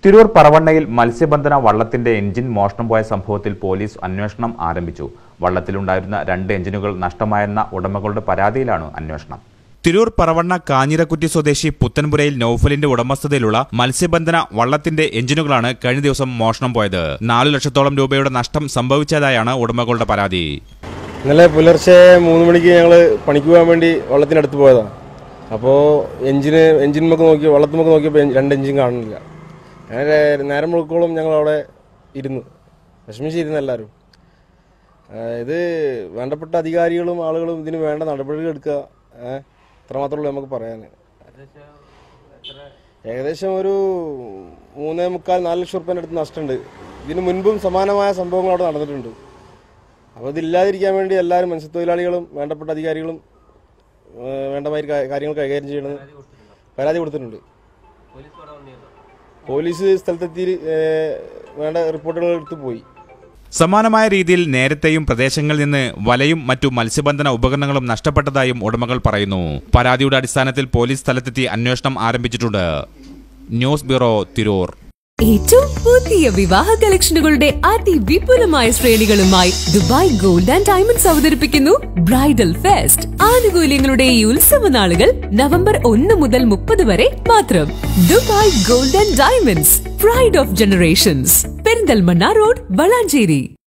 തിരൂർ പറവണ്ണയിൽ മത്സ്യബന്ധന വള്ളത്തിന്റെ എഞ്ചിൻ മോഷണം പോയ സംഭവത്തിൽ പോലീസ് അന്വേഷണം ആരംഭിച്ചു വള്ളത്തിലുണ്ടായിരുന്ന രണ്ട് എഞ്ചിനുകൾ നഷ്ടമായെന്ന ഉടമകളുടെ പരാതിയിലാണ് അന്വേഷണം തിരൂർ പറവണ്ണ കാഞ്ഞിരക്കുറ്റി സ്വദേശി പുത്തൻപുരയിൽ നൌഫലിന്റെ ഉടമസ്ഥതയിലുള്ള മത്സ്യബന്ധന വള്ളത്തിന്റെ എഞ്ചിനുകളാണ് കഴിഞ്ഞ ദിവസം മോഷണം പോയത് നാലു ലക്ഷത്തോളം രൂപയുടെ നഷ്ടം സംഭവിച്ചതായാണ് ഉടമകളുടെ പരാതി ഇന്നലെ പുലർച്ചെ മൂന്ന് മണിക്ക് ഞങ്ങൾ പണിക്ക് പോകാൻ വേണ്ടി വള്ളത്തിനടുത്ത് പോയതാണ് അപ്പോൾ എഞ്ചിന് എഞ്ചിനുമൊക്കെ നോക്കി വള്ളത്തുമൊക്കെ നോക്കിയപ്പോൾ എഞ്ചി- രണ്ട് എഞ്ചിൻ കാണുന്നില്ല അങ്ങനെ നേരം മുഴുക്കോളം ഞങ്ങൾ അവിടെ ഇരുന്നു വിഷമിച്ചിരുന്നു എല്ലാവരും ആ, ഇത് വേണ്ടപ്പെട്ട അധികാരികളും ആളുകളും ഇതിന് വേണ്ട നടപടികൾ എടുക്കുക ഏഹ് ഇത്രമാത്രമേ ഉള്ളൂ നമുക്ക് പറയാൻ ഏകദേശം ഒരു മൂന്നേ മുക്കാൽ നാല് ലക്ഷം റുപ്യേൻ്റെ അടുത്ത് നഷ്ടമുണ്ട് ഇതിന് മുൻപും സമാനമായ സംഭവങ്ങൾ അവിടെ നടന്നിട്ടുണ്ട് അപ്പോൾ ഇതില്ലാതിരിക്കാൻ വേണ്ടി എല്ലാവരും മത്സ്യത്തൊഴിലാളികളും വേണ്ടപ്പെട്ട അധികാരികളും ഏഹ് വേണ്ടമാതിരി കാ- കാര്യങ്ങൾ കൈകാര്യം ചെയ്യണമെന്ന് പരാതി കൊടുത്തിട്ടുണ്ട് പോലീസ് സ്ഥലത്തെത്തി ഏഹ് വേണ്ട റിപ്പോർട്ടുകൾ എടുത്ത് പോയി സമാനമായ രീതിയിൽ നേരത്തെയും പ്രദേശങ്ങളിൽ നിന്ന് വലയും മറ്റു മത്സ്യബന്ധന ഉപകരണങ്ങളും നഷ്ടപ്പെട്ടതായും ഉടമകൾ പറയുന്നു പരാതിയുടെ അടിസ്ഥാനത്തിൽ പോലീസ് സ്ഥലത്തെത്തി അന്വേഷണം ആരംഭിച്ചിട്ടുണ്ട് ന്യൂസ് ബ്യൂറോ തിരൂർ ഏറ്റവും പുതിയ വിവാഹ കളക്ഷനുകളുടെ അതിവിപുലമായ ശ്രേണികളുമായി ദുബായ് ഗോൾഡ് ആൻഡ് ഡയമണ്ട്സ് അവതരിപ്പിക്കുന്നു ബ്രൈഡൽ ഫെസ്റ്റ് ആനുകൂല്യങ്ങളുടെ ഈ ഉത്സവ നാളുകൾ നവംബർ ഒന്ന് മുതൽ മുപ്പത് വരെ മാത്രം Dubai gold and diamonds pride of generations Perinthalmanna road Valanchery